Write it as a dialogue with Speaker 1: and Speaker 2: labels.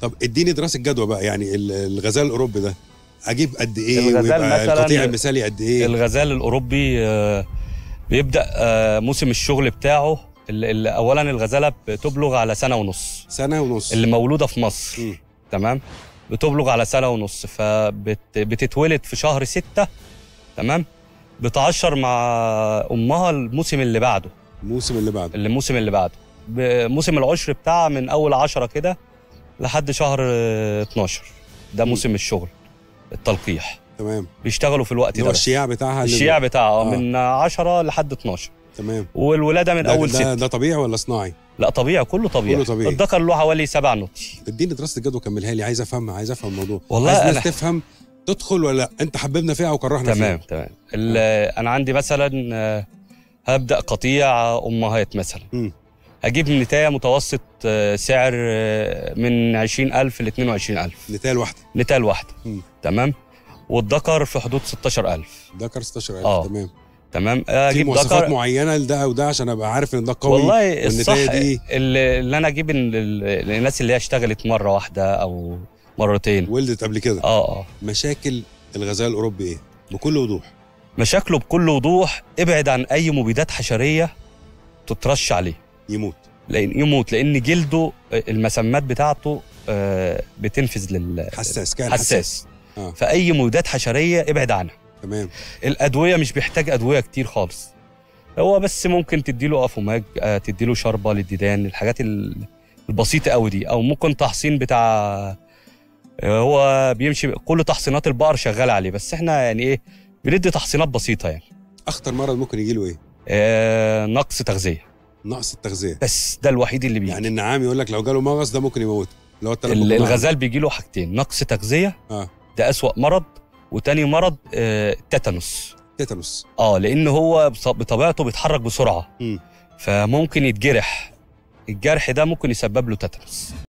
Speaker 1: طب اديني دراسه جدوى بقى يعني ال- الغزال الاوروبي ده اجيب قد ايه
Speaker 2: الغزال
Speaker 1: ويبقى
Speaker 2: مثلاً-
Speaker 1: القطيع المثالي قد ايه
Speaker 2: الغزال الاوروبي آه، بيبدا آه، موسم الشغل بتاعه ال- ال- اولا الغزاله بتبلغ على سنه ونص
Speaker 1: سنه ونص
Speaker 2: اللي مولوده في مصر
Speaker 1: مم.
Speaker 2: تمام بتبلغ على سنه ونص فبتتولد في شهر ستة تمام بتعشر مع امها الموسم اللي بعده
Speaker 1: الموسم اللي بعده
Speaker 2: الموسم اللي بعده ب- موسم العشر بتاعها من اول عشرة كده لحد شهر آه، 12 ده
Speaker 1: مم.
Speaker 2: موسم الشغل التلقيح
Speaker 1: تمام
Speaker 2: بيشتغلوا في الوقت
Speaker 1: اللي
Speaker 2: ده
Speaker 1: هو
Speaker 2: بس.
Speaker 1: الشياع بتاعها اللي-
Speaker 2: الشياع بتاعها
Speaker 1: آه.
Speaker 2: آه. من 10 لحد 12
Speaker 1: تمام
Speaker 2: والولاده من
Speaker 1: ده,
Speaker 2: اول
Speaker 1: ده,
Speaker 2: ست
Speaker 1: ده طبيعي ولا صناعي
Speaker 2: لا طبيعي كله طبيعي
Speaker 1: كله طبيعي.
Speaker 2: الذكر له حوالي سبع نوتي
Speaker 1: اديني دراسه الجدوى كملها لي عايز افهمها عايز افهم الموضوع
Speaker 2: والله
Speaker 1: عايز
Speaker 2: أنا-
Speaker 1: الناس تفهم تدخل ولا لأ؟ انت حببنا فيها وكرهنا
Speaker 2: تمام
Speaker 1: فيها
Speaker 2: تمام ال- انا عندي مثلا آه، هبدا قطيع امهات مثلا
Speaker 1: مم.
Speaker 2: هجيب نتايه متوسط آه، سعر آه، من 20000 ل 22000
Speaker 1: نتايه واحده
Speaker 2: نتايه الواحده
Speaker 1: مم.
Speaker 2: تمام والذكر في حدود 16000
Speaker 1: ذكر 16000
Speaker 2: آه.
Speaker 1: تمام
Speaker 2: تمام
Speaker 1: في
Speaker 2: اجيب
Speaker 1: مواصفات
Speaker 2: ذكر
Speaker 1: معينه لده او ده عشان ابقى عارف ان ده قوي
Speaker 2: والله الصح
Speaker 1: والنتاية دي-
Speaker 2: اللي اللي انا اجيب ال- ال- الناس اللي هي اشتغلت مره واحده او مرتين
Speaker 1: ولدت قبل كده
Speaker 2: اه اه
Speaker 1: مشاكل الغزال الاوروبي ايه بكل وضوح
Speaker 2: مشاكله بكل وضوح ابعد عن اي مبيدات حشريه تترش عليه
Speaker 1: يموت
Speaker 2: لان يموت لان جلده المسمات بتاعته آه، بتنفذ لل
Speaker 1: حساس كان حساس,
Speaker 2: حساس
Speaker 1: آه.
Speaker 2: فاي مبيدات حشريه ابعد عنها
Speaker 1: تمام
Speaker 2: الادويه مش بيحتاج ادويه كتير خالص هو بس ممكن تديله افوماج آه، تديله شربه للديدان الحاجات ال- البسيطه قوي دي او ممكن تحصين بتاع آه، هو بيمشي كل تحصينات البقر شغاله عليه بس احنا يعني ايه بندي تحصينات بسيطه يعني
Speaker 1: اخطر مرض ممكن يجي له ايه
Speaker 2: آه، نقص تغذيه
Speaker 1: نقص التغذيه
Speaker 2: بس ده الوحيد اللي بيجي
Speaker 1: يعني النعام يقول لك لو جاله مغص ده ممكن يموته اللي هو التلف
Speaker 2: ال-
Speaker 1: بالجماعة.
Speaker 2: الغزال بيجي له حاجتين نقص تغذيه
Speaker 1: اه
Speaker 2: ده اسوأ مرض وتاني مرض آه، تيتانوس
Speaker 1: تيتانوس
Speaker 2: اه لان هو بص- بطبيعته بيتحرك بسرعه
Speaker 1: مم.
Speaker 2: فممكن يتجرح الجرح ده ممكن يسبب له تيتانوس